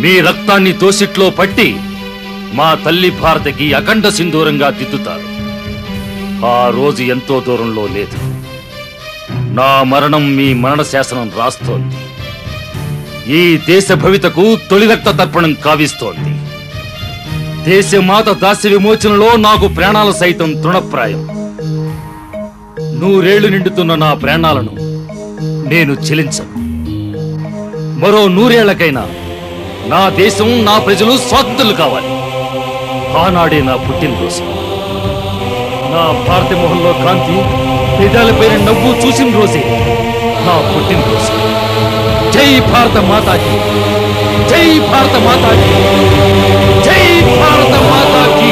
మీ రక్తాన్ని దోసిట్లో పట్టి మా తల్లి భారతికి అఖండ సింధూరంగా దిద్దుతారు ఆ రోజు ఎంతో దూరంలో లేదు నా మరణం మీ మరణ శాసనం రాస్తోంది ఈ దేశ భవితకు తొలి రక్త తర్పణం కావిస్తోంది దేశమాత దాస్య విమోచనలో నాకు ప్రాణాలు సైతం తృణప్రాయం నూరేళ్లు నిండుతున్న నా ప్రాణాలను నేను చెలించను మరో నూరేళ్లకైనా నా దేశం నా ప్రజలు స్వాతంత్రులు కావాలి ఆనాడే నా పుట్టినరోజు నా భారత మొహంలో కాంతి పెదాలపైన నవ్వు చూసిన రోజే నా పుట్టినరోజు జై భారత మాతాకి జై భారత మాతాకి జై భారత మాతాకి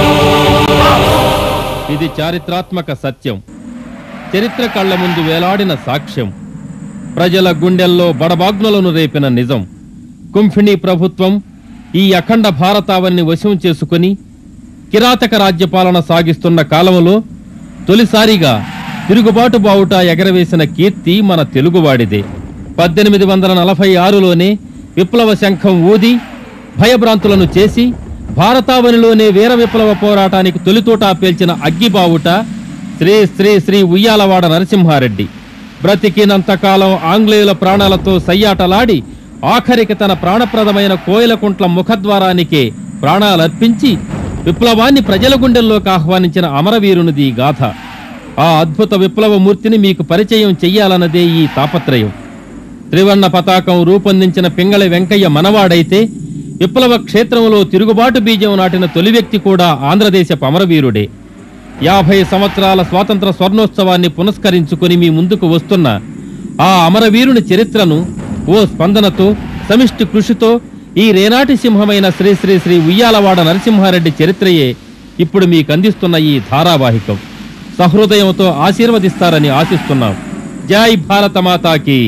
ఇది చారిత్రాత్మక సత్యం చరిత్ర కళ్ళ ముందు వేలాడిన సాక్ష్యం ప్రజల గుండెల్లో బడబాగ్నులను రేపిన నిజం కుంఫిణీ ప్రభుత్వం ఈ అఖండ భారతావన్ని వశం చేసుకుని కిరాతక రాజ్యపాలన సాగిస్తున్న కాలంలో తొలిసారిగా తిరుగుబాటు బావుట ఎగరవేసిన కీర్తి మన తెలుగువాడిదే పద్దెనిమిది వందల నలభై ఆరులోనే విప్లవ శంఖం ఊది భయభ్రాంతులను చేసి భారతావనిలోనే వీర విప్లవ పోరాటానికి తొలితోటా పేల్చిన అగ్గిబావుట శ్రీ శ్రీ శ్రీ ఉయ్యాలవాడ నరసింహారెడ్డి బ్రతికినంతకాలం ఆంగ్లేయుల ప్రాణాలతో సయ్యాటలాడి ఆఖరికి తన ప్రాణప్రదమైన కోయిలకుంట్ల ముఖద్వారానికే ప్రాణాలర్పించి విప్లవాన్ని ప్రజల గుండెల్లోకి ఆహ్వానించిన అమరవీరునిది ఈ గాథ ఆ అద్భుత విప్లవ మూర్తిని మీకు పరిచయం చెయ్యాలన్నదే ఈ తాపత్రయం త్రివర్ణ పతాకం రూపొందించిన పింగళి వెంకయ్య మనవాడైతే విప్లవ క్షేత్రంలో తిరుగుబాటు బీజం నాటిన తొలి వ్యక్తి కూడా ఆంధ్రదేశపు అమరవీరుడే యాభై సంవత్సరాల స్వాతంత్ర స్వర్ణోత్సవాన్ని పునస్కరించుకుని మీ ముందుకు వస్తున్న ఆ అమరవీరుని చరిత్రను ఓ స్పందనతో సమిష్టి కృషితో ఈ రేనాటి సింహమైన శ్రీ శ్రీ శ్రీ ఉయ్యాలవాడ నరసింహారెడ్డి చరిత్రయే ఇప్పుడు మీకు అందిస్తున్న ఈ ధారావాహికం సహృదయంతో ఆశీర్వదిస్తారని ఆశిస్తున్నాం జై భారత మాతాకి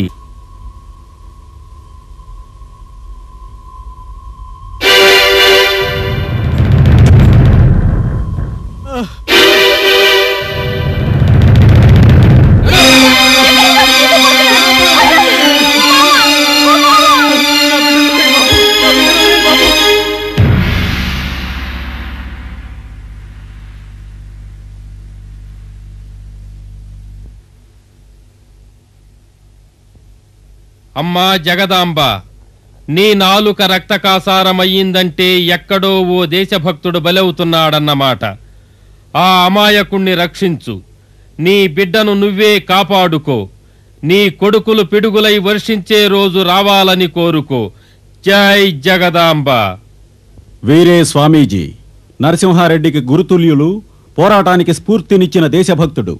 అమ్మా జగదాంబ నీ నాలుక రక్తకాసారమయ్యిందంటే ఎక్కడో ఓ దేశభక్తుడు బలవుతున్నాడన్నమాట ఆ అమాయకుణ్ణి రక్షించు నీ బిడ్డను నువ్వే కాపాడుకో నీ కొడుకులు పిడుగులై వర్షించే రోజు రావాలని కోరుకో జై జగదాంబ వీరే స్వామీజీ నరసింహారెడ్డికి గురుతుల్యులు పోరాటానికి స్ఫూర్తినిచ్చిన దేశభక్తుడు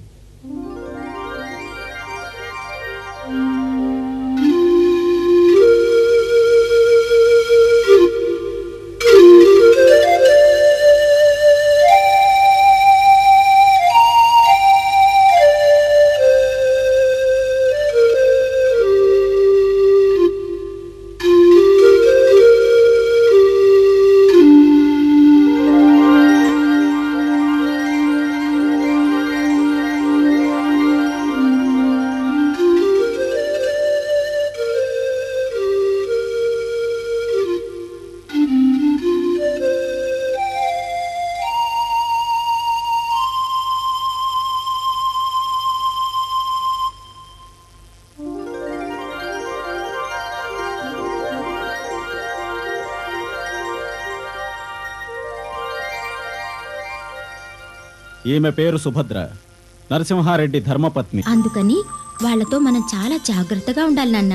ఈమె పేరు సుభద్ర నరసింహారెడ్డి ధర్మపత్ని అందుకని వాళ్ళతో మనం చాలా జాగ్రత్తగా ఉండాలి నాన్న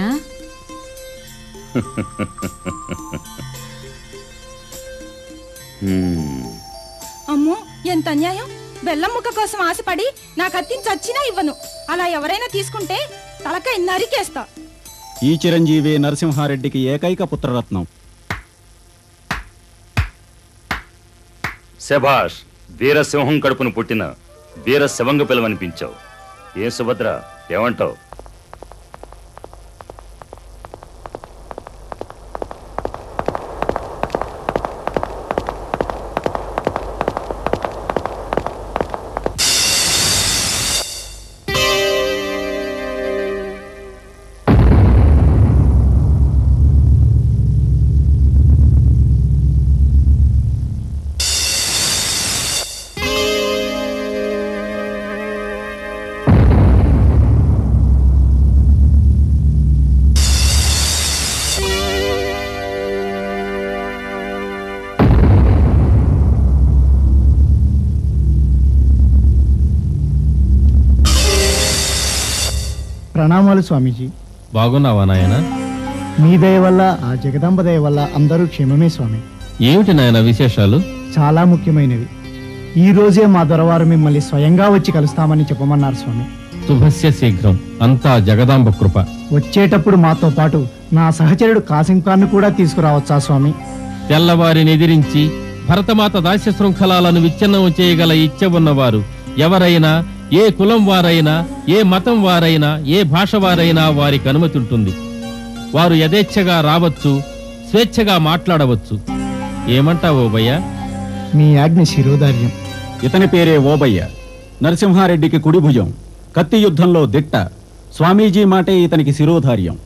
అమ్మో ఎంత అన్యాయం బెల్లం ముక్క కోసం ఆశపడి నా కత్తిని చచ్చినా ఇవ్వను అలా ఎవరైనా తీసుకుంటే తలకాయ నరికేస్తా ఈ చిరంజీవి నరసింహారెడ్డికి ఏకైక పుత్రరత్నం శభాష్ వీరసింహం కడుపును పుట్టిన వీర శవంగ పిలవనిపించావు ఏ సుభద్ర ఏమంటావు ప్రణామాలు స్వామీజీ బాగున్నావా నాయనా మీ దయ వల్ల ఆ జగదాంబ దయ వల్ల అందరూ క్షేమమే స్వామి ఏమిటి నాయన విశేషాలు చాలా ముఖ్యమైనవి ఈ రోజే మా దొరవారు మిమ్మల్ని స్వయంగా వచ్చి కలుస్తామని చెప్పమన్నారు స్వామి శుభస్య శీఘ్రం అంతా జగదాంబ కృప వచ్చేటప్పుడు మాతో పాటు నా సహచరుడు కాసిం ఖాన్ను కూడా తీసుకురావచ్చా స్వామి తెల్లవారిని ఎదిరించి భరతమాత దాస్య శృంఖలాలను విచ్ఛిన్నం చేయగల ఇచ్చ ఉన్నవారు ఎవరైనా ఏ కులం వారైనా ఏ మతం వారైనా ఏ భాష వారైనా వారికి అనుమతి ఉంటుంది వారు యథేచ్ఛగా రావచ్చు స్వేచ్ఛగా మాట్లాడవచ్చు ఏమంటావో భయ్యా మీ ఆజ్ఞ శిరోధార్యం ఇతని పేరే ఓబయ్య నరసింహారెడ్డికి కుడి భుజం కత్తి యుద్ధంలో దిట్ట స్వామీజీ మాటే ఇతనికి శిరోధార్యం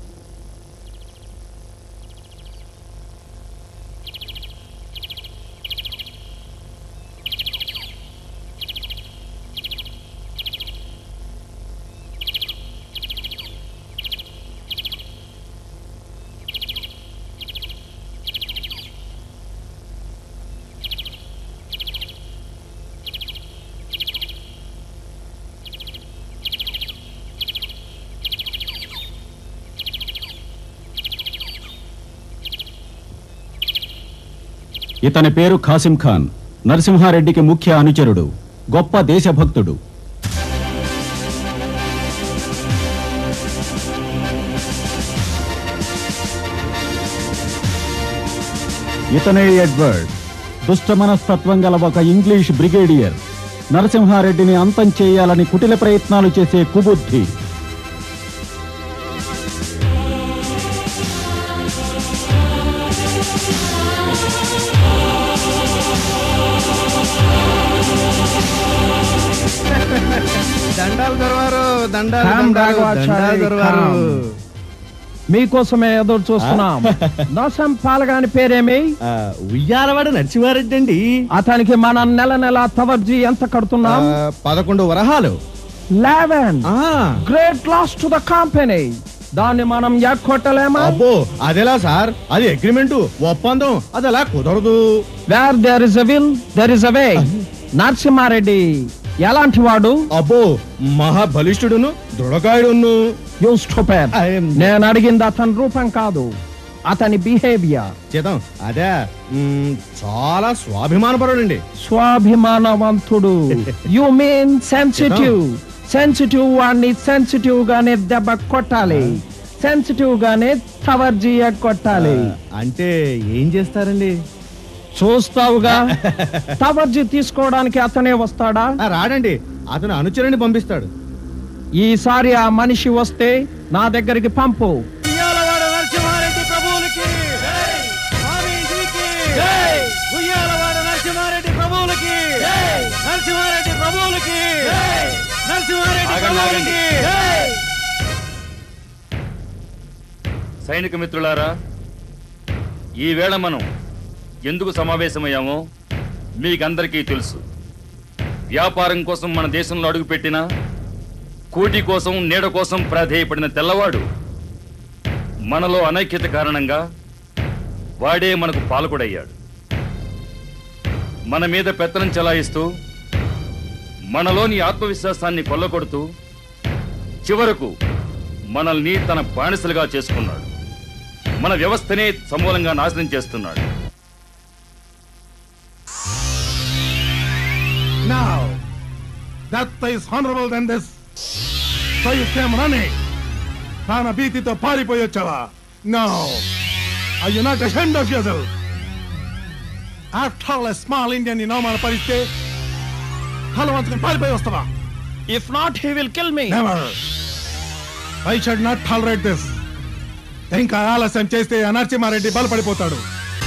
ఇతని పేరు ఖాసిం ఖాన్ నరసింహారెడ్డికి ముఖ్య అనుచరుడు గొప్ప దేశభక్తుడు ఇతనే ఎడ్వర్డ్ దుష్ట మనస్తత్వం గల ఒక ఇంగ్లీష్ బ్రిగేడియర్ నరసింహారెడ్డిని అంతం చేయాలని కుటిల ప్రయత్నాలు చేసే కుబుద్ధి దండాలు దొరవారు దండాలు Come, దండాలు, Raghavacharya, దండాలు దొరవారు come. మీకోసమే ఎదురు చూస్తున్నాం దోసం పాలగాని పేరేమి ఆ, ఉయ్యాలవాడ నరసింహారెడ్డి అండి అతనికి మన నెల నెల తవర్జీ ఎంత ఆ, కడుతున్నాం పదకొండు వరహాలు eleven ah, great loss to the company దాన్ని మనం ఎక్కొట్టలేమా అబ్బో అదెలా సార్ అది అగ్రిమెంట్ ఒప్పందం అది అలా కుదరదు where there is a will there is a way Narasimhareddy ఎలాంటి వాడు అబ్బో మహా బలిష్ఠుడును దృఢకాయుడును యూ స్టూపిడ్ I- నేను అడిగింది అతని రూపం కాదు అతని బిహేవియర్ చేద్దాం అదే మ్, చాలా స్వాభిమానపరుడండి స్వాభిమానవంతుడు యు మీన్ సెన్సిటివ్ సెన్సిటివ్ వాడిని సెన్సిటివ్ గానే దెబ్బ కొట్టాలి సెన్సిటివ్ గానే తవర్జీ కొట్టాలి అంటే ఏం చేస్తారండి చూస్తావుగా తవర్జీ తీసుకోవడానికి అతనే వస్తాడా ఆ, రాడండి అతను అనుచరుని పంపిస్తాడు ఈసారి ఆ మనిషి వస్తే నా దగ్గరికి పంపు ఆగండి, ఆగండి. సైనిక మిత్రులారా ఈ వేళ మనం ఎందుకు సమావేశమయ్యామో మీకందరికీ తెలుసు వ్యాపారం కోసం మన దేశంలో అడుగుపెట్టిన కూటి కోసం నీడ కోసం ప్రాధేయపడిన తెల్లవాడు మనలో అనైక్యత కారణంగా వాడే మనకు పాలకుడయ్యాడు మన మీద పెత్తనం చెలాయిస్తూ మనలోని ఆత్మవిశ్వాసాన్ని కొల్లగొడుతూ చివరకు మనల్ని తన బానిసలుగా చేసుకున్నాడు మన వ్యవస్థనే సమూలంగా నాశనం చేస్తున్నాడు Now, that is honorable than this. So you came running. ప్రాణ భీతితో పారిపోయి వచ్చావా no I you not ashamed of your after all a small Indian ని అవమానపరిస్తే తల వంచుకొని పారిపోయి వస్తావా if not he will kill me never I should not tolerate this ఇంకా ఆలస్యం చేస్తే ఆ నరసింహారెడ్డి బలపడిపోతాడు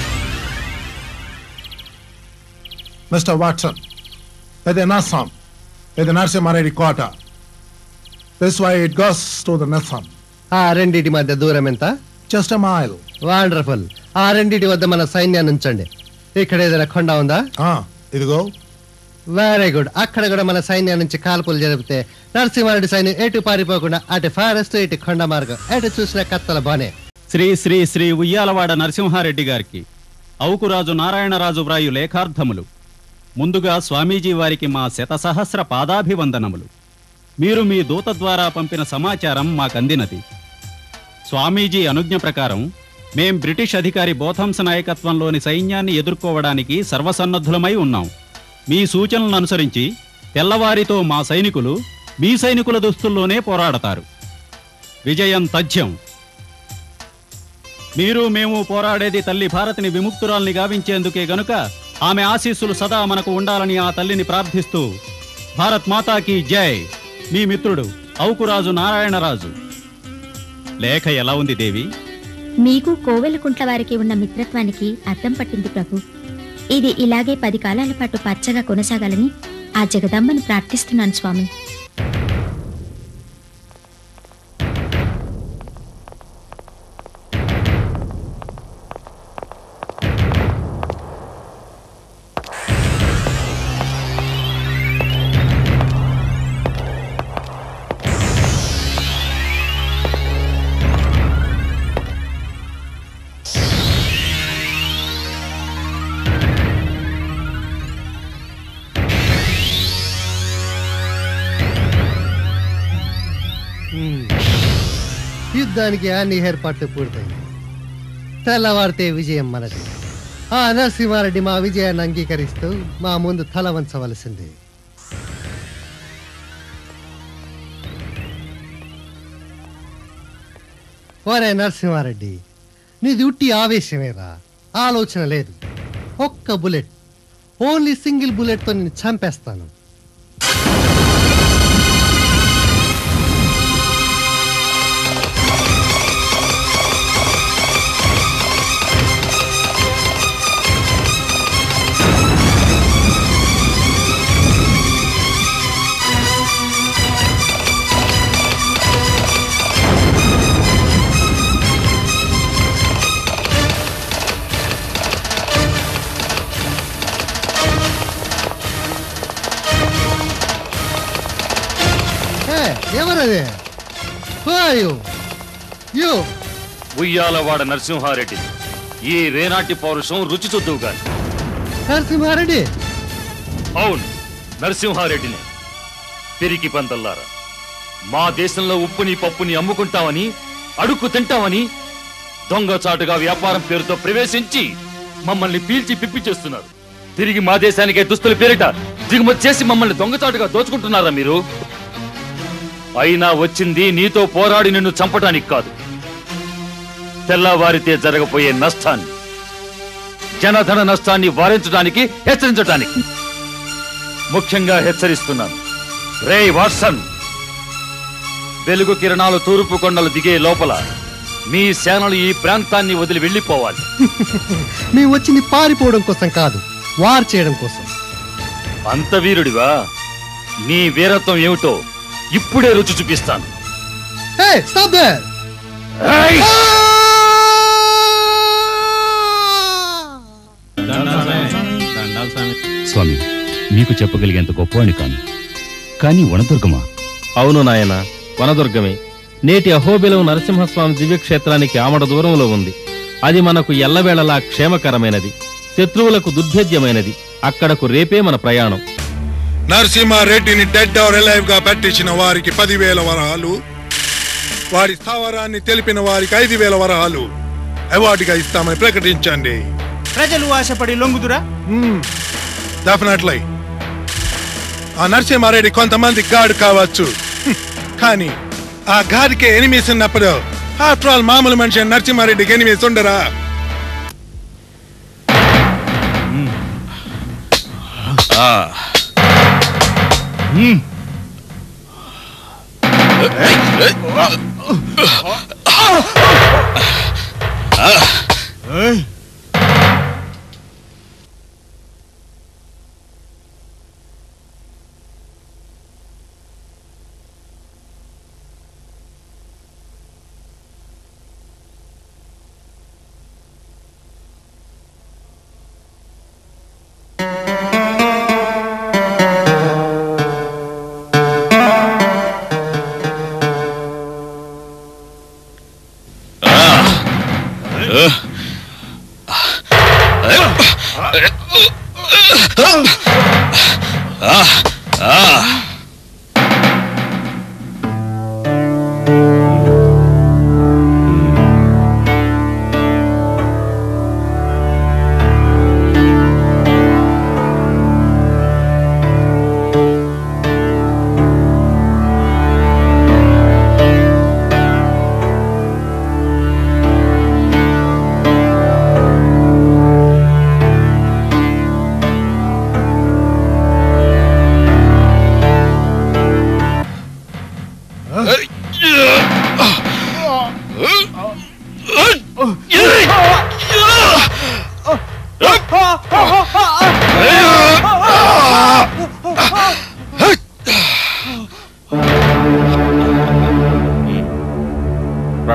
మిస్టర్ వాట్సన్ ఇది నస్సాం ఇది నరసింహారెడ్డి కోట this why it goes to the నస్సాం ఆ రెండిటి మధ్య దూరం ఎంత జస్ట్ మైల్ వండర్ఫుల్ ఆ రెండిటి వద్ద మన సైన్యాన్ని ఉంచండి ఇక్కడ ఏదైనా కొండ ఉందా ఇదిగో వెరీ గుడ్ అక్కడ కూడా మన సైన్యం నుంచి కాల్పులు జరిపితే నరసింహారెడ్డి సైన్యం ఎటు పారిపోకుండా అటు ఫారెస్ట్ ఇటు కొండ మార్గం ఎటు చూసిన కత్తల బానే శ్రీ శ్రీ శ్రీ ఉయ్యాలవాడ నరసింహారెడ్డి గారికి అవుకురాజు నారాయణరాజు వ్రాయు లేఖార్థములు ముందుగా స్వామీజీ వారికి మా శతసహస్ర పాదాభివందనములు మీరు మీ దూత ద్వారా పంపిన సమాచారం మాకందినది స్వామీజీ అనుజ్ఞ ప్రకారం మేం బ్రిటిష్ అధికారి బోథంస నాయకత్వంలోని సైన్యాన్ని ఎదుర్కోవడానికి సర్వసన్నద్ధులమై ఉన్నాం మీ సూచనలను అనుసరించి తెల్లవారితో మా సైనికులు మీ సైనికుల దుస్తుల్లోనే పోరాడతారు విజయం తథ్యం మీరు మేము పోరాడేది తల్లి భారతిని విముక్తురాల్ని గావించేందుకే గనుక ఆమె ఆశీస్సులు సదా మనకు ఉండాలని ఆ తల్లిని ప్రార్థిస్తూ భారత్ మాతాకి జై మీ మిత్రుడు ఔకురాజు నారాయణరాజు లేఖ ఎలా ఉంది దేవి మీకు కోవెలకుంట్ల వారికి ఉన్న మిత్రత్వానికి అర్థం పట్టింది ప్రభు ఇది ఇలాగే పది కాలాల పాటు పచ్చగా కొనసాగాలని ఆ జగదంబని ప్రార్థిస్తున్నాను స్వామి యుద్ధానికి అన్ని ఏర్పాట్లు పూర్తయింది తెల్లవారితే విజయం మనది ఆ నరసింహారెడ్డి మా విజయాన్ని అంగీకరిస్తూ మా ముందు తల వంచవలసింది ఓరే నరసింహారెడ్డి నీది ఉట్టి ఆవేశమేరా ఆలోచన లేదు ఒక్క బుల్లెట్ ఓన్లీ సింగిల్ బుల్లెట్తో నేను చంపేస్తాను ఏ, ఎవరది Who are you? You. Uyyalawada Narasimha Reddy ఈ రేనాటి పౌరుషం రుచి చూద్దువు గాని నరసింహారెడ్డి అవును నరసింహారెడ్డిని పెరికి పందల్లారా మా దేశంలో ఉప్పుని పప్పుని అమ్ముకుంటామని అడుక్కు తింటామని దొంగచాటుగా వ్యాపారం పేరుతో ప్రవేశించి మమ్మల్ని పీల్చి పిప్పి చేస్తున్నారు తిరిగి మా దేశానికే దుస్తుల పేరిట దిగుమతి చేసి మమ్మల్ని దొంగచాటుగా దోచుకుంటున్నారా మీరు అయినా వచ్చింది నీతో పోరాడి నిన్ను చంపటానికి కాదు తెల్లవారితే జరగబోయే నష్టాన్ని జనధన నష్టాన్ని వారించడానికి హెచ్చరించడానికి ముఖ్యంగా హెచ్చరిస్తున్నాను రే వాట్సన్ వెలుగు కిరణాలు తూర్పు కొండలు దిగే లోపల మీ సేనలు ఈ ప్రాంతాన్ని వదిలి వెళ్ళిపోవాలి మేము వచ్చింది పారిపోవడం కోసం కాదు వార్ చేయడం కోసం అంత వీరుడివా నీ వీరత్వం ఏమిటో ఇప్పుడే రుచి చూపిస్తాను Hey, stop there! ఏయ్! స్వామి మీకు చెప్పగలిగేంత గొప్పవాణ్ణి కాను కానీ వనదుర్గమా అవును నాయన వనదుర్గమే నేటి అహోబిలం నరసింహస్వామి దివ్యక్షేత్రానికి ఆమడ దూరంలో ఉంది అది మనకు ఎల్లవేళలా క్షేమకరమైనది శత్రువులకు దుర్భేద్యమైనది అక్కడకు రేపే మన ప్రయాణం నరసింహారెడ్డిని డెడ్ ఆర్ అలైవ్ గా పెట్టించిన వారికి పదివేల వరహాలు వారి స్థావరాన్ని తెలిపిన వారికి ఐదు వేల వరహాలు అవార్డుగా ఇస్తామని ప్రకటించండి ప్రజలు ఆశపడి లొంగుదురా డెఫినెట్లీ ఆ నరసింహారెడ్డి కొంతమంది గాడు కావచ్చు హ్మ్. కానీ ఆ గాడికి ఎనిమిస్ ఉన్నప్పుడు ఆఫ్టర్ ఆల్ మామూలు మనిషి నరసింహారెడ్డికి ఎనిమిస్ ఉండరా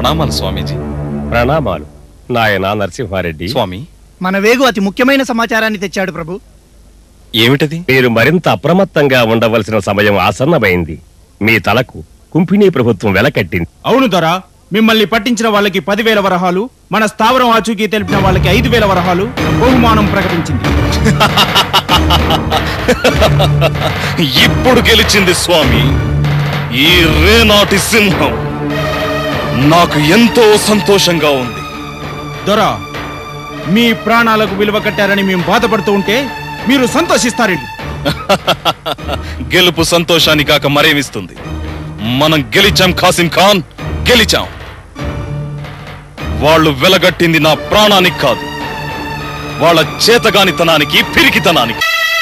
ప్రణామాలు స్వామీజీ ప్రణామాలు నాయనా నరసింహారెడ్డి స్వామి మన వేగు అతి ముఖ్యమైన సమాచారాన్ని తెచ్చాడు ప్రభు ఏమిటది మీరు మరింత అప్రమత్తంగా ఉండవలసిన సమయం ఆసన్నమైంది మీ తలకు కుంపిణీ ప్రభుత్వం వెలకట్టింది అవును దొర మిమ్మల్ని పట్టించిన వాళ్ళకి పదివేల వరహాలు మన స్థావరం ఆచూకీ తెలిపిన వాళ్ళకి ఐదు వేల వరహాలు బహుమానం ప్రకటించింది ఇప్పుడు గెలిచింది స్వామి ఈ రేనాటి సింహం నాకు ఎంతో సంతోషంగా ఉంది దొర మీ ప్రాణాలకు విలువ కట్టారని మేము బాధపడుతూ ఉంటే మీరు సంతోషిస్తారండి గెలుపు సంతోషాన్ని కాక మరేమిస్తుంది మనం గెలిచాం ఖాసిం ఖాన్ గెలిచాం వాళ్ళు వెలగట్టింది నా ప్రాణానికి కాదు వాళ్ళ చేతగానితనానికి పిరికితనానికి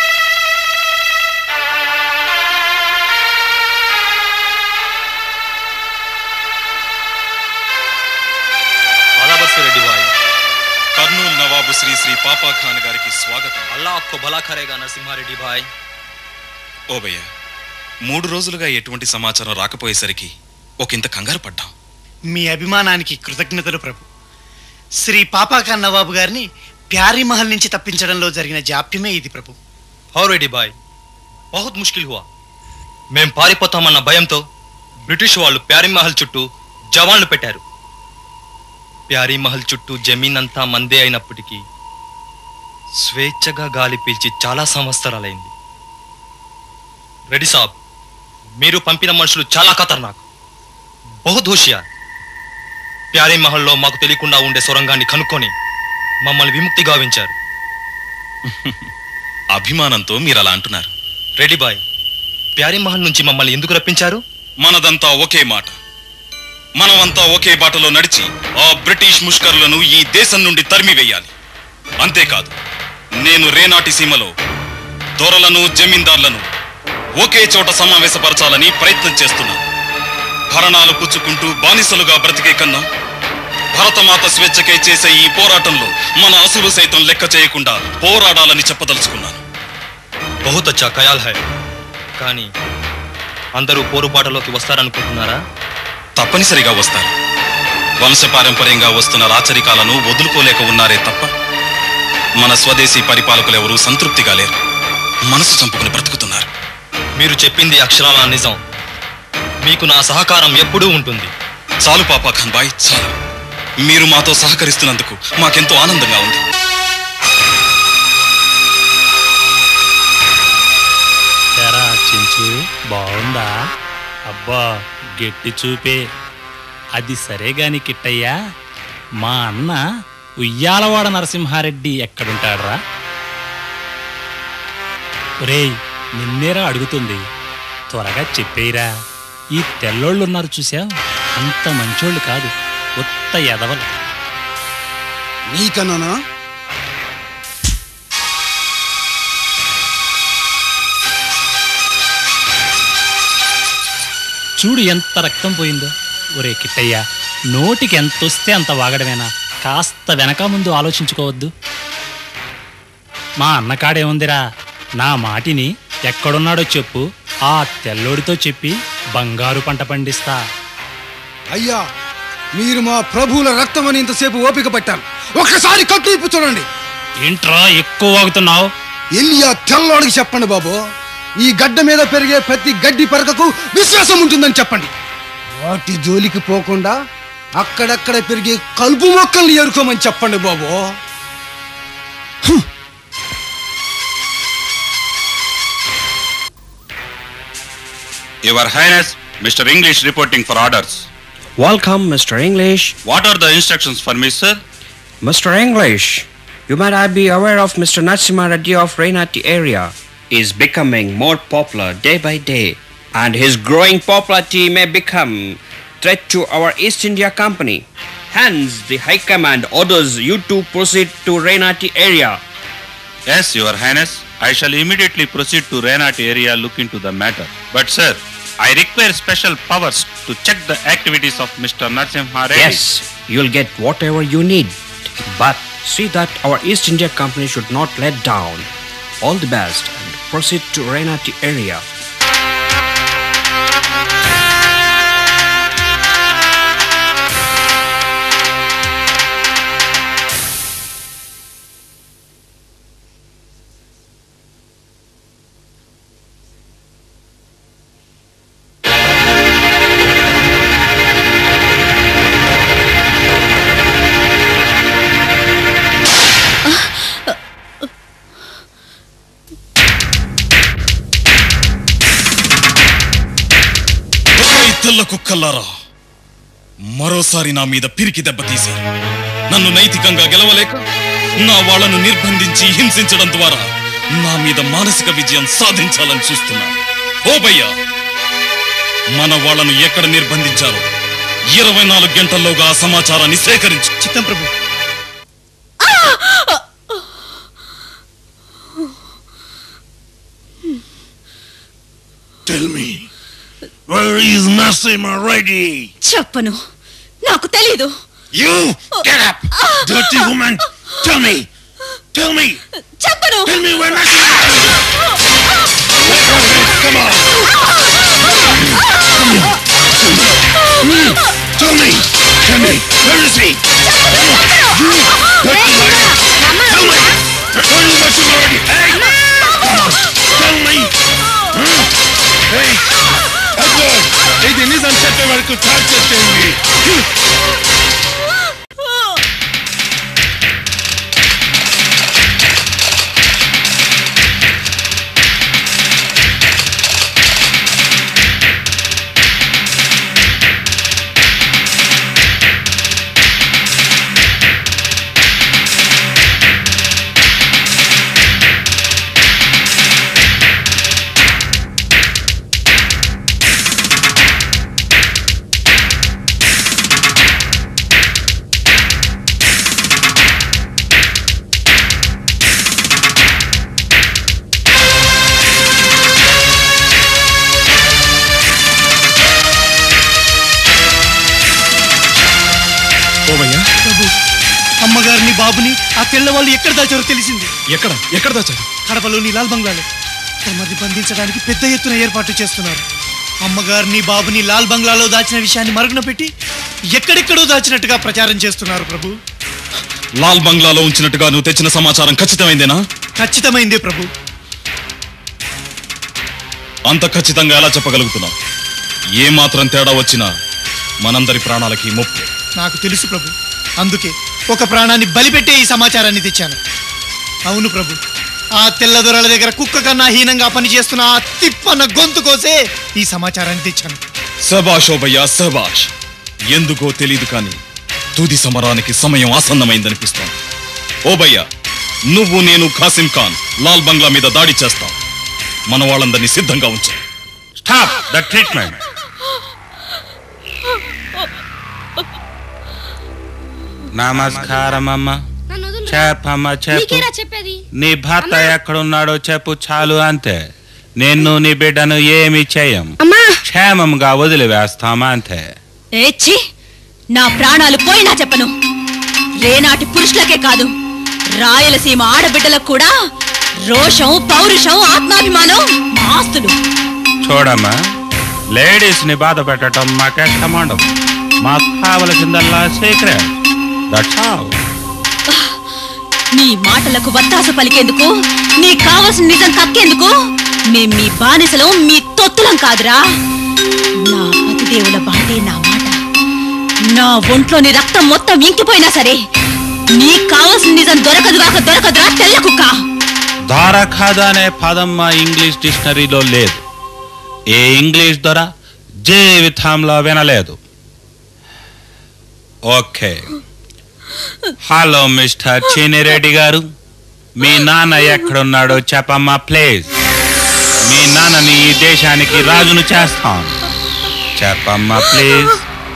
రెడ్డి భాయ్ కర్నూలు నవాబు శ్రీ శ్రీ పాపా ఖాన్ గారికి స్వాగతం అల్లా అక్కో భలా కరేగా నరసింహారెడ్డి భాయ్ ఓ భయ్య మూడు రోజులుగా ఎటువంటి సమాచారం రాకపోయేసరికి ఒక ఇంత కంగారు పడ్డాం మీ అభిమానానికి కృతజ్ఞతలు ప్రభు శ్రీ పాపాఖాన్ నవాబు గారిని ప్యారీ మహల్ నుంచి తప్పించడంలో జరిగిన జాప్యమే ఇది ప్రభు రెడ్డి బాయ్ బహుత్ ముష్కిల్ హువా మేం పారిపోతామన్న భయంతో బ్రిటిష్ వాళ్ళు ప్యారీ మహల్ చుట్టూ జవాన్లు పెట్టారు ప్యారీ మహల్ చుట్టూ జమీన్ అంతా మందే అయినప్పటికీ స్వేచ్ఛగా గాలి పీల్చి చాలా సంవత్సరాలైంది రెడ్డి సాబ్ మీరు పంపిన మనుషులు చాలా ఖతర్నాక్ బహుత్ హుషియార్ ప్యారీ మహల్లో మాకు తెలియకుండా ఉండే సొరంగాన్ని కనుక్కొని మమ్మల్ని విముక్తి గావించారు అభిమానంతో మీరు అలా అంటున్నారు రెడ్డి బాయ్ ప్యారీ మహల్ నుంచి మమ్మల్ని ఎందుకు రప్పించారు మనదంతా ఒకే మాట మనమంతా ఒకే బాటలో నడిచి ఆ బ్రిటిష్ ముష్కరులను ఈ దేశం నుండి తరిమివేయాలి అంతేకాదు నేను రేనాటి సీమలో దొరలను జమీందార్లను ఒకే చోట సమావేశపరచాలని ప్రయత్నం చేస్తున్నాను భరణాలు పుచ్చుకుంటూ బానిసలుగా బ్రతికే కన్నా భరతమాత స్వేచ్ఛకై చేసే ఈ పోరాటంలో మన అసులు సైతం లెక్క చేయకుండా పోరాడాలని చెప్పదలుచుకున్నాను బహుత్ అచ్చా ఖయాల్ హై కానీ అందరూ పోరుబాటలోకి వస్తారనుకుంటున్నారా తప్పనిసరిగా వస్తారు వంశపారంపర్యంగా వస్తున్న రాచరికాలను వదులుకోలేక ఉన్నారే తప్ప మన స్వదేశీ పరిపాలకులెవరూ సంతృప్తిగా లేరు మనసు చంపుకుని బ్రతుకుతున్నారు మీరు చెప్పింది అక్షరాల నిజం మీకు నా సహకారం ఎప్పుడూ ఉంటుంది చాలు పాపా ఖాన్ బాయ్ చాలు మీరు మాతో సహకరిస్తున్నందుకు మాకెంతో ఆనందంగా ఉంది ఎరా చించు బాగుందా అబ్బా గట్టి చూపే అది సరే గాని కిట్టయ్యా మా అన్న ఉయ్యాలవాడ నరసింహారెడ్డి ఎక్కడుంటాడ్రా ఒరేయ్ నిన్నేరా అడుగుతుంది త్వరగా చెప్పేయరా ఈ తెల్లోళ్ళు ఉన్నారు చూసావు అంత మంచోళ్ళు కాదు ఉత్త ఎదవలు నీకన్నానా చూడు ఎంత రక్తం పోయిందో ఒరే కిట్టయ్య నోటికి ఎంత వస్తే అంత వాగడమేనా కాస్త వెనక ముందు ఆలోచించుకోవద్దు మా అన్నకాడేముందిరా నా మాటిని ఎక్కడున్నాడో చెప్పు ఆ తెల్లోడితో చెప్పి బంగారు పంట పండిస్తా అయ్యా మీరు మా ప్రభువుల రక్తం అని ఇంతసేపు ఓపిక పట్టారు ఒక్కసారి కట్టు ఇప్పు చూడండి ఏంట్రా ఎక్కువ వాగుతున్నావు ఎల్లి ఆ తెల్లోడికి చెప్పండి బాబు ఈ గడ్డ మీద పెరిగే ప్రతి గడ్డి పరకకు విశ్వాసం ఉంటుందని చెప్పండి వాటి జోలికి పోకుండా అక్కడక్కడ పెరిగే కలుపు మొక్కల్ని ఏరుకోమని చెప్పండి బాబు your highness mister English reporting for orders Welcome, Mr. English. What are the instructions for me sir Mr. English, you might not be aware of Mr. Natsima Reddy of Rainati area is becoming more popular day by day, and his growing popularity may become threat to our East India Company. Hence, the High Command orders you to proceed to Rainati area. Yes, Your Highness. I shall immediately proceed to Renat area look into the matter. But sir, I require special powers to check the activities of Mr. Narsimha Reddy. Yes, you'll get whatever you need, but see that our East India Company should not let down. All the best and proceed to Rainati area. తెల్ల కుక్కల్లారా మరోసారి నా మీద పిరికి దెబ్బతీశారు నన్ను నైతికంగా గెలవలేక నా వాళ్ళను నిర్బంధించి హింసించడం ద్వారా నా మీద మానసిక విజయం సాధించాలని చూస్తున్నా ఓ భయ్యా మన వాళ్ళను ఎక్కడ నిర్బంధించారో ఇరవై నాలుగు గంటల్లోగా ఆ సమాచారాన్ని సేకరించు చిత్తం ప్రభు Tell me, where is Nassim already? చెప్పను నాకు తెలీదు You get up, dirty woman. Tell me, tell me, చెప్పను tell me where Nassim Come on. Tell me, tell me, where is he? You, dirty liar. Tell me, where is Nassim already? Hey, come on, tell me. Huh? Hey, Edward, ఇది నిజం చెప్పే వరకు torture చేయండి ఓవయ్యా ప్రభు అమ్మగారిని బాబుని ఆ తెల్లవాళ్ళు ఎక్కడ దాచారో తెలిసింది ఎక్కడ ఎక్కడ దాచారు కడపలోని లాల్ బంగ్లాలో తమని బంధించడానికి పెద్ద ఎత్తున ఏర్పాటు చేస్తున్నారు అమ్మగారిని బాబుని లాల్ బంగ్లాలో దాచిన విషయాన్ని మరుగున పెట్టి ఎక్కడెక్కడో దాచినట్టుగా ప్రచారం చేస్తున్నారు ప్రభు లాల్ బంగ్లాలో ఉంచినట్టుగా నువ్వు తెచ్చిన సమాచారం ఖచ్చితమైందేనా ఖచ్చితమైందే ప్రభు అంత ఖచ్చితంగా ఎలా చెప్పగలుగుతున్నావు ఏ మాత్రం తేడా వచ్చినా మనందరి ప్రాణాలకి ముప్పు నాకు తెలుసు ప్రభు అందుకే ఒక ప్రాణాన్ని బలిపెట్టే ఈ సమాచారాన్ని తెచ్చాను అవును ప్రభు ఆ తెల్లదొరల దగ్గర కుక్క కన్నా హీనంగా పనిచేస్తున్న ఆ తిప్పన్న గొంతు కోసే ఈ సమాచారాన్ని తెచ్చాను సబాష్ ఓబయ్యా సబాష్ ఎందుకో తెలీదు కానీ తుది సమరానికి సమయం ఆసన్నమైందనిపిస్తోంది ఓబయ్యా నువ్వు నేను ఖాసిం ఖాన్ లాల్ బంగ్లా మీద దాడి చేస్తాం మన వాళ్ళందరినీ సిద్ధంగా ఉంచు స్టాప్ ద ట్రీట్మెంట్ నమస్కారం అమ్మ చెప్పమ్మ చెప్పు నీకేరా చెప్పేది నీ భర్త ఎక్కడున్నాడో చెప్పు చాలు అంతే నిన్ను నీ బిడ్డను ఏమి చేయం అమ్మా క్షేమంగా వదిలివేస్తామా అంతే ఏచ్చి నా ప్రాణాలు పోయినా చెప్పను రేనాటి పురుషులకే కాదు రాయలసీమ ఆడబిడ్డలకు కూడా రోషం పౌరుషం ఆత్మాభిమానం మా ఆస్తులు చూడమ్మా లేడీస్ ని బాధ పెట్టడం మాకు ఇష్టం ఉండదు మాకు కావలసిందల్లా సీక్రెట్ దట్స్ ఆల్ నీ మాటలకు వత్తాసు పలికేందుకు నీ కావలసిన నిజం కక్కేందుకు మేం మీ బానిసలం మీ తొత్తులం కాదురా నా పతిదేవుల బాటే నా మాట నా ఒంట్లోని రక్తం మొత్తం ఇంకిపోయినా సరే నీకు కావలసిన నిజం దొరకదుగాక దొరకదురా తెల్ల కుక్క దొరకదు అనే పదం మా ఇంగ్లీష్ డిక్షనరీలో లేదు ఏ ఇంగ్లీష్ దొర జీవితంలో వినలేదు ఓకే హలో మిస్టర్ చినిరెడ్డి గారు మీ నాన్న ఎక్కడున్నాడో చెప్పమ్మా ప్లీజ్ మీ నాన్నని ఈ దేశానికి రాజును చేస్తాం చెప్పమ్మా ప్లీజ్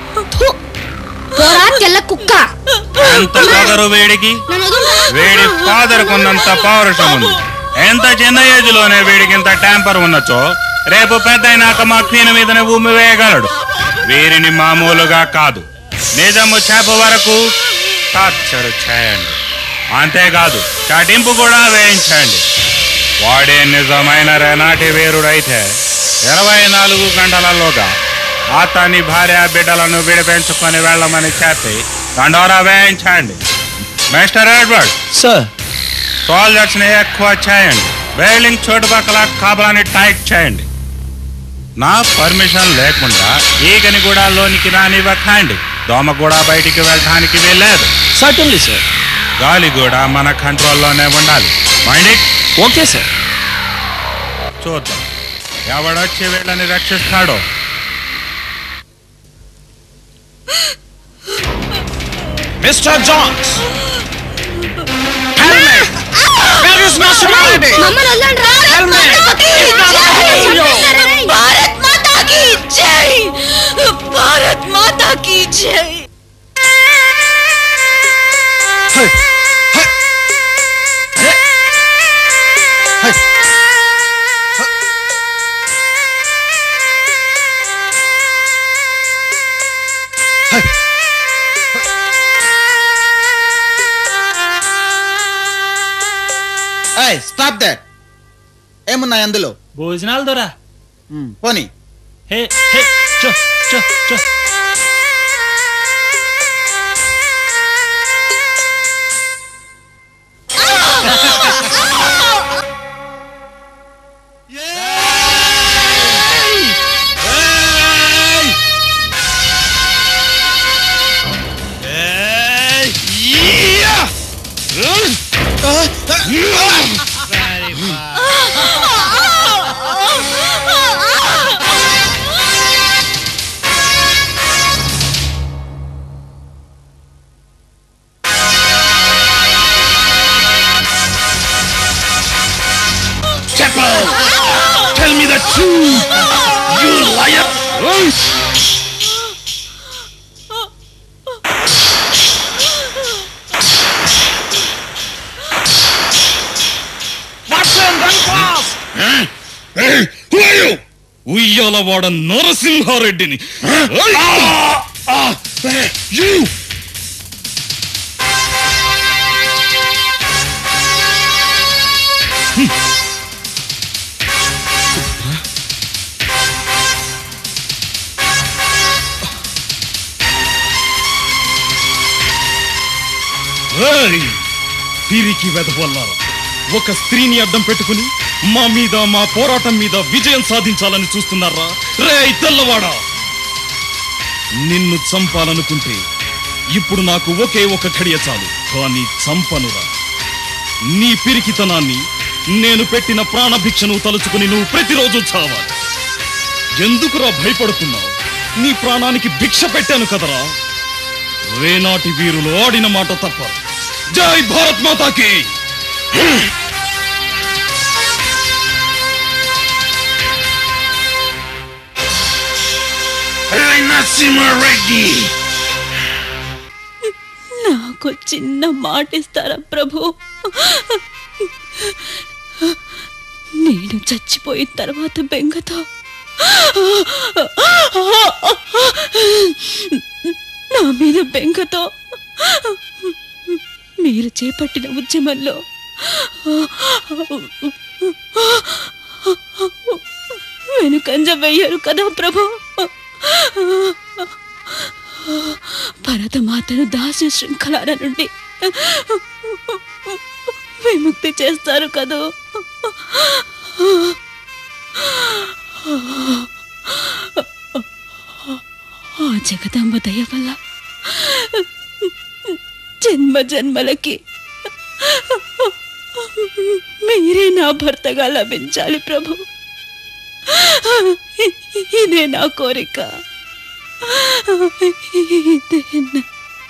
పోరా తెల్ల కుక్క ఎంత పొగరు వేడికి వేడి ఫాదర్ ఉన్నంత పౌరుషం ఉంది ఎంత చిన్న ఏజ్ లోనే వీడికి ఇంత ట్యాంపర్ ఉన్నచో రేపు పెద్ద అయినాక మా క్వీన్ మీదనే భూమి వేయగలడు వీరిని మామూలుగా కాదు నిజము చేప వరకు టార్చర్ చేయండి అంతేకాదు చాటింపు కూడా వేయించండి వాడే నిజమైన రెనాటి వీరుడైతే ఇరవై నాలుగు గంటలలోగా అతని భార్య బిడ్డలను విడిపించుకొని వెళ్ళమని చెప్పి దండోరా వేయించండి మిస్టర్ ఎడ్వర్డ్ సార్ సోల్జర్స్ ని ఎక్కువ చేయండి బిల్డింగ్ చుట్టుపక్కల కాపలాన్ని టైట్ చేయండి నా పర్మిషన్ లేకుండా ఈగని కూడా లోనికి రానివ్వకండి దోమ కూడా బయటికి వెళ్ళడానికి వీల్లేదు సర్టన్లీ సార్ గాలి కూడా మన కంట్రోల్లోనే ఉండాలి మైండ్ ఇట్ ఓకే సార్ చూద్దాం ఎవడొచ్చి వీళ్ళని రక్షిస్తాడో mister Johns Tell me, where is Mr. Melody? Tell me, if not, I'll kill you. Bharat Mata కీ జై భారత్ మాతా కీ జై స్టాప్ దట్ ఏమున్నాయి అందులో భోజనాలు దొరా పోనీ హే హే చో చో చో Chapel! Tell me the truth! You liar! Watson, run fast! Hey, who are you? Uyyalawada నరసింహారెడ్డిని You! ఏయ్! పిరికి వెధవల్లారా ఒక స్త్రీని అడ్డం పెట్టుకుని మా మీద మా పోరాటం మీద విజయం సాధించాలని చూస్తున్నారా రే తెల్లవాడా నిన్ను చంపాలనుకుంటే ఇప్పుడు నాకు ఒకే ఒక ఘడియ చాలు కానీ చంపనురా నీ పిరికితనాన్ని నేను పెట్టిన ప్రాణభిక్షను తలుచుకుని నువ్వు ప్రతిరోజు చావాలి ఎందుకురా భయపడుతున్నావు నీ ప్రాణానికి భిక్ష పెట్టాను కదరా రేనాటి వీరులు ఆడిన మాట తప్ప జై భారత్ మాతాకి నరసింహారెడ్డి నాకు చిన్న మాట ఇస్తారా ప్రభు నేను చచ్చిపోయిన తర్వాత బెంగతో నా మీద బెంగతో మీరు చేపట్టిన ఉద్యమంలో వెనుకంజ వెయ్యరు కదా ప్రభు భరతమాతను దాస్య శృంఖలాల నుండి విముక్తి చేస్తారు కదూ ఆ జగదాంబ దయ వల్ల జన్మ జన్మలకి మీరే నా భర్తగా లభించాలి ప్రభు ఇదే నా కోరిక ఇదే నా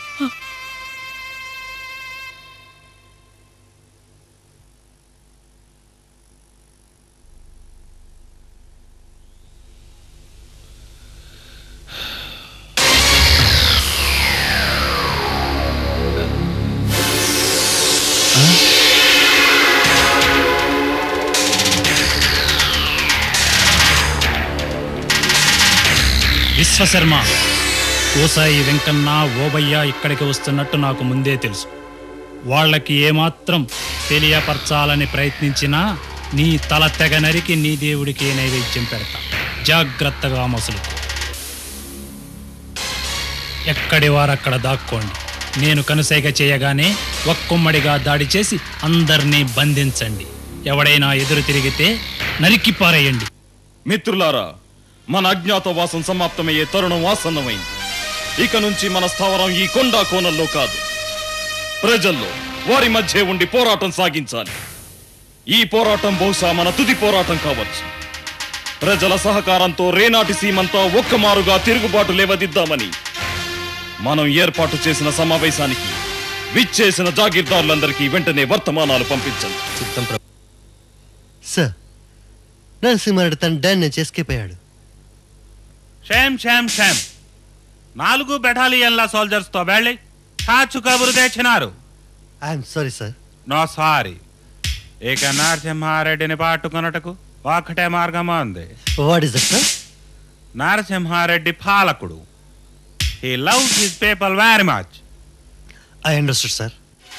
విశ్వశర్మ ఓసాయి వెంకన్న ఓబయ్య ఇక్కడికి వస్తున్నట్టు నాకు ముందే తెలుసు వాళ్ళకి ఏమాత్రం తెలియపరచాలని ప్రయత్నించినా నీ తల తెగ నరికి నీ దేవుడికి నైవేద్యం పెడతా జాగ్రత్తగా మసులు ఎక్కడి వారక్కడ దాక్కోండి నేను కనుసైగ చేయగానే ఒక్కొమ్మడిగా దాడి చేసి అందర్నీ బంధించండి ఎవడైనా ఎదురు తిరిగితే నరికి పారేయండి మిత్రులారా మన అజ్ఞాతవాసం సమాప్తమయ్యే తరుణం ఆసన్నమైంది ఇక నుంచి మన స్థావరం ఈ కొండా కోణంలో కాదు ప్రజల్లో వారి మధ్య ఉండి పోరాటం సాగించాలి ఈ పోరాటం బహుశా మన తుది పోరాటం కావచ్చు ప్రజల సహకారంతో రేనాటి సీమంతా ఒక్కమారుగా తిరుగుబాటు లేవదిద్దామని మనం ఏర్పాటు చేసిన సమావేశానికి విచ్చేసిన జాగీర్దారులందరికీ వెంటనే వర్తమానాలు పంపించండి చిత్తం ప్రభు సార్ నరసింహారెడ్డి తన డాన్ నుంచి ఎస్కేప్ అయ్యాడు షేమ్ షేమ్ షేమ్ నాలుగు బెటాలియన్ల సోల్జర్స్ తో వెళ్ళి కాచు కబురు తెచ్చినారు I'm sorry sir no sorry ఇక నరసింహారెడ్డిని పట్టుకొనుటకు ఒకటే మార్గం ఉంది what is that sir Narasimha Reddy పాలకుడు he loves his people very much I understood sir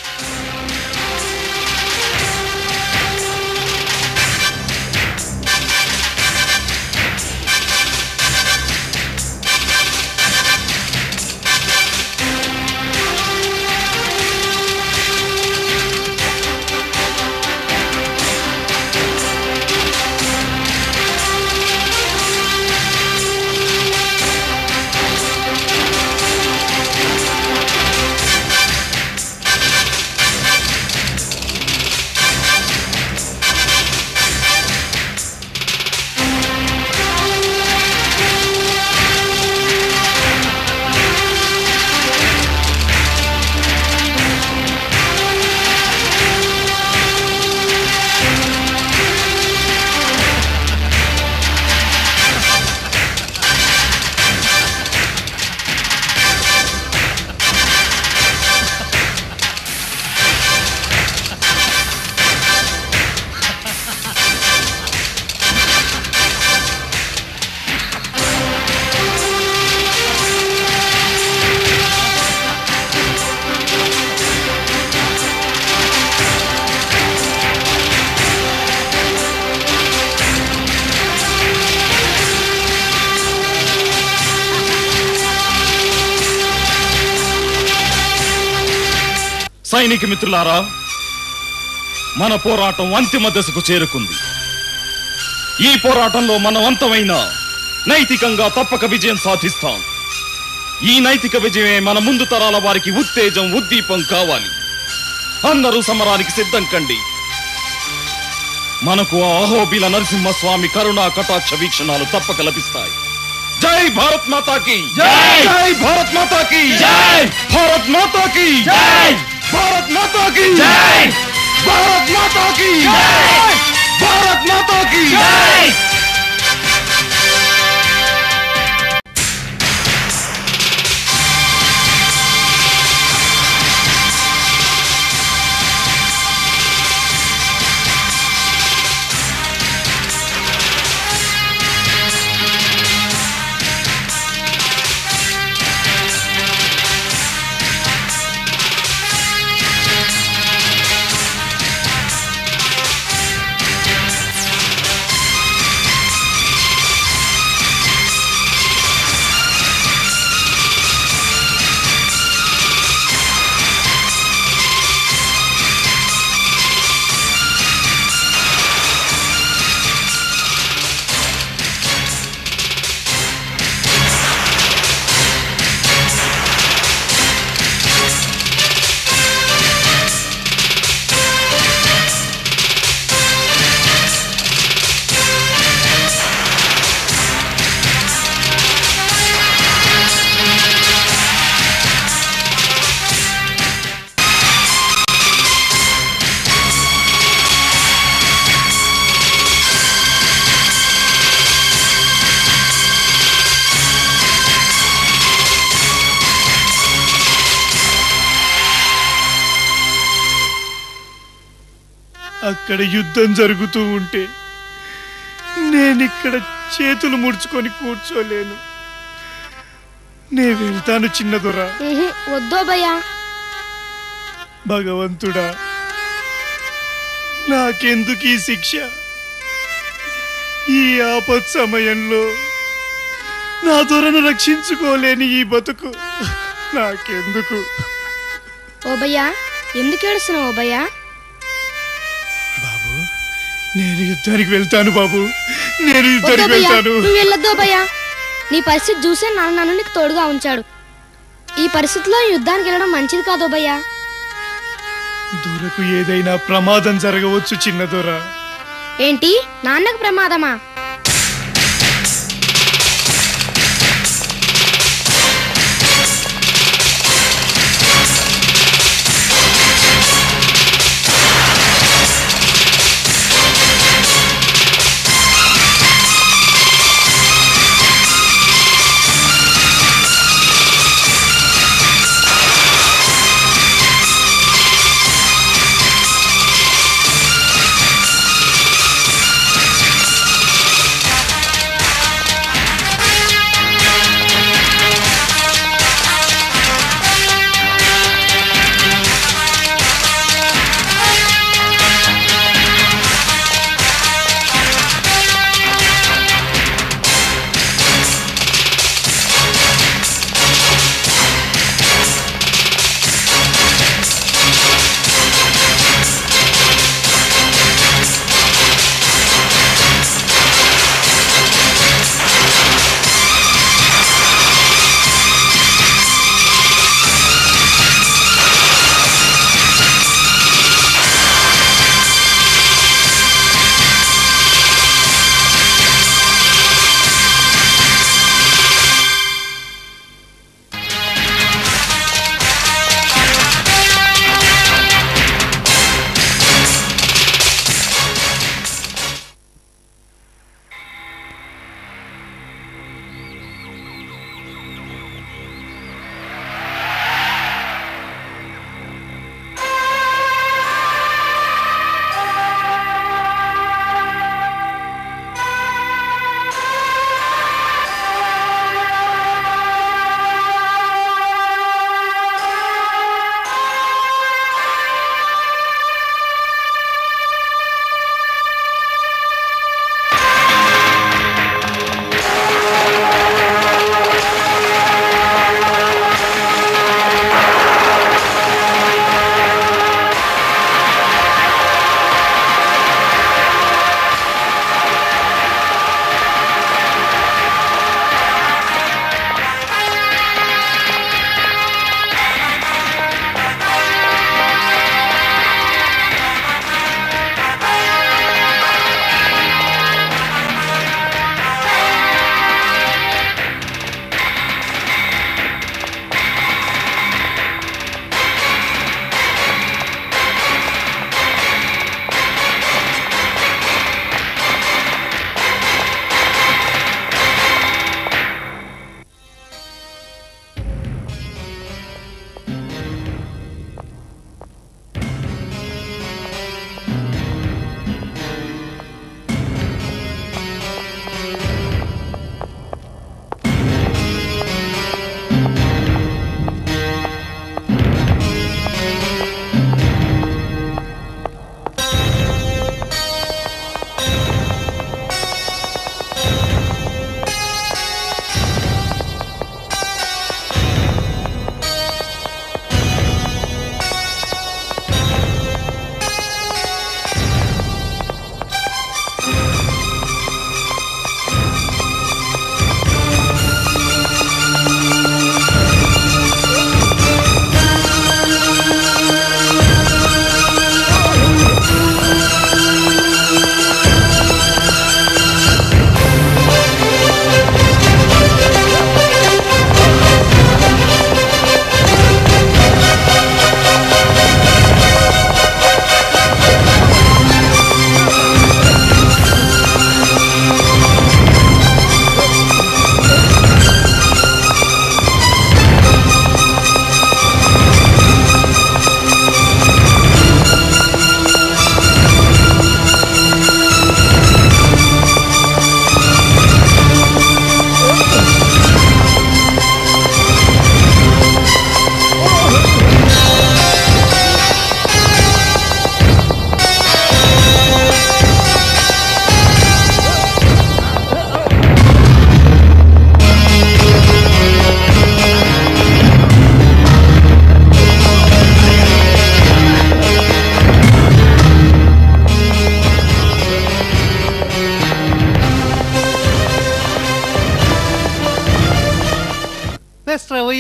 సైనిక మిత్రులారా మన పోరాటం అంతిమ దశకు చేరుకుంది ఈ పోరాటంలో మనం అంతమైన నైతికంగా తప్పక విజయం సాధిస్తాం ఈ నైతిక విజయమే మన ముందు తరాల వారికి ఉత్తేజం ఉద్దీపం కావాలి అందరూ సమరానికి సిద్ధం కండి మనకు ఆ అహోబిల నరసింహస్వామి కరుణా కటాక్ష వీక్షణాలు తప్పక లభిస్తాయి జై భారత్ మాతాకి జై! జై భారత్ మాతాకి జై! భారత్ మాతాకి జై! భారత్ మాతాకి జై! భారత్ మాతాకి జై! భారత్ మాతాకి జై! అక్కడ యుద్ధం జరుగుతూ ఉంటే నేనిక్కడ చేతులు ముడుచుకొని కూర్చోలేను నే వెళ్తాను చిన్నదొరా వద్దో భయ్యా భగవంతుడా నాకెందుకు ఈ శిక్ష ఈ ఆపత్ సమయంలో నా దొరను రక్షించుకోలేని ఈ బతుకు నాకెందుకు ఓ భయ్యా ఎందుకు ఏడుస్తున్నావు ఓ భయ్యా నేను యుద్ధానికి వెళ్తాను బాబు నేను వద్దో యుద్ధానికి భయ్యా వెళ్తాను నువ్వు వెళ్ళొద్దో భయ్యా నీ పరిస్థితి చూసే నాన్న నన్ను నీకు తోడుగా ఉంచాడు ఈ పరిస్థితిలో యుద్ధానికి వెళ్ళడం మంచిది కాదో భయ్యా దొరకు ఏదైనా ప్రమాదం జరగవచ్చు చిన్న దొర ఏంటి నాన్నకు ప్రమాదమా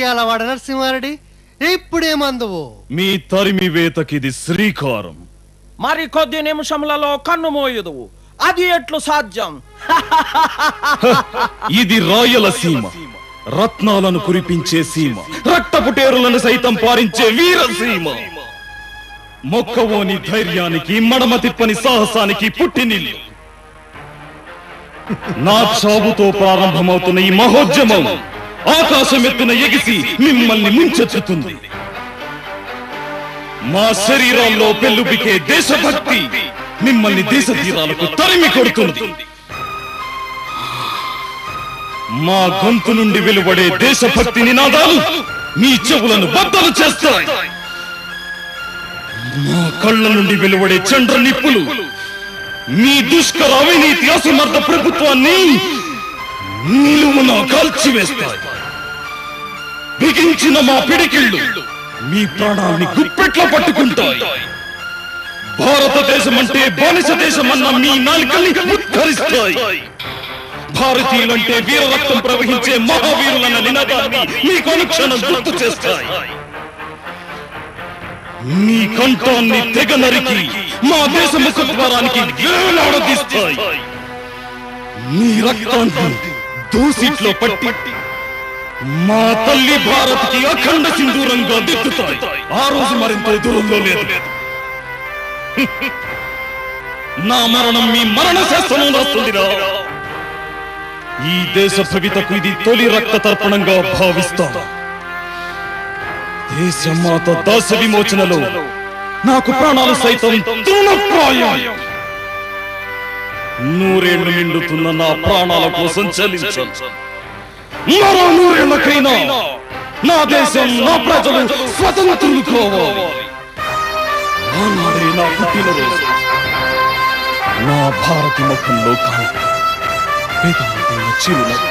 ఉయ్యాలవాడ నరసింహారెడ్డి ఇప్పుడేమందువు మీ తరిమి వేతకిది శ్రీకారం మరి కొద్ది నిమిషములలో కన్ను మోయుదువు అది ఎట్లు సాధ్యం ఇది రాయలసీమ రత్నాలను కురిపించే సీమ రక్తపుటేరులను సైతం పారించే వీరసీమ మొక్కవోని ధైర్యానికి మడమ తిప్పని సాహసానికి పుట్టినిల్లు నా చావుతో ప్రారంభమవుతున్న ఈ మహోద్యమం ఆకాశమెత్తున ఎగిసి మిమ్మల్ని ముంచెత్తుతుంది మా శరీరాల్లో పెళ్ళుబికే దేశభక్తి మిమ్మల్ని దేశ తీరాలకు తరిమి కొడుతుంది మా గొంతు నుండి వెలువడే దేశభక్తి నినాదాలు మీ చెవులను బద్దలు చేస్తాయి మా కళ్ళ నుండి వెలువడే చండ్ర నిప్పులు మీ దుష్కర అవినీతి అసమర్థ ప్రభుత్వాన్ని నిలువున కాల్చివేస్తాయి బిగించిన మా పిడికిళ్ళు మీ ప్రాణాల్ని గుప్పెట్లో పట్టుకుంటాయి భారతదేశం అంటే బానిస దేశం అన్న మీ నాలుకల్ని ఉద్ధరిస్తాయి భారతీయులంటే వీర రక్తం ప్రవహించే మహావీరులన్న నినాదాన్ని మీకు అనుక్షణం గుర్తు చేస్తాయి మీ కంఠాన్ని తెగ నరికి మా దేశ ముఖద్వారానికి వేలాడదీస్తాయి మీ రక్తాన్ని దూసిట్లో పట్టి మా తల్లి భారత్కి అఖండ సింధూరంగా దిద్దుతాయి ఆ రోజు మరింత దూరంలో లేదు నా మరణం మీ మరణ శాస్త్రం వస్తుందిరా ఈ దేశ భవితకు ఇది తొలి రక్త తర్పణంగా భావిస్తాను దేశమాత దాస విమోచనలో నాకు ప్రాణాలు సైతం తృణప్రాయం నూరేళ్లు నిండుతున్న నా ప్రాణాల కోసం చలించను మరో నూరేళ్లకైనా నా దేశం నా ప్రజలు స్వతంత్రులు కావాలి ఆనాడే నా పుట్టినరోజు నా భారతి ముఖంలో కాంతి వేదాంతైన చిరునవ్వు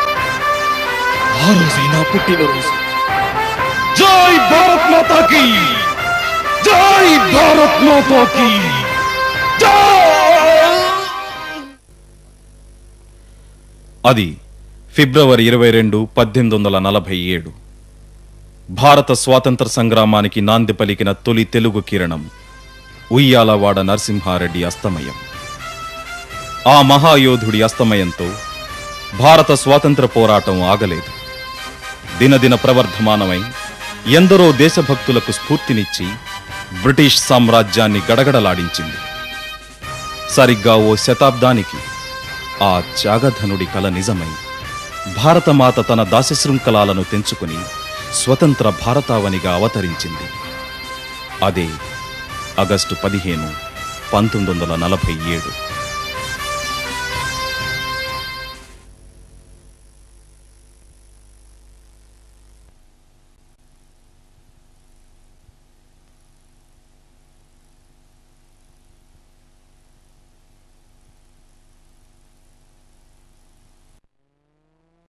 ఆ రోజే నా పుట్టినరోజు జై భారత్ మాతా కి జై భారత్ మాతా కి అది ఫిబ్రవరి ఇరవై రెండు పద్దెనిమిది వందల నలభై ఏడు భారత స్వాతంత్ర సంగ్రామానికి నాంది పలికిన తొలి తెలుగు కిరణం ఉయ్యాలవాడ నరసింహారెడ్డి అస్తమయం ఆ మహాయోధుడి అస్తమయంతో భారత స్వాతంత్ర పోరాటం ఆగలేదు దినదిన ప్రవర్ధమానమై ఎందరో దేశభక్తులకు స్ఫూర్తినిచ్చి బ్రిటిష్ సామ్రాజ్యాన్ని గడగడలాడించింది సరిగ్గా ఓ శతాబ్దానికి ఆ త్యాగధనుడి కల నిజమై భారతమాత తన దాసశృంఖలాలను తెంచుకుని స్వతంత్ర భారతావనిగా అవతరించింది అదే ఆగస్టు పదిహేను పంతొమ్మిది వందల నలభై ఏడు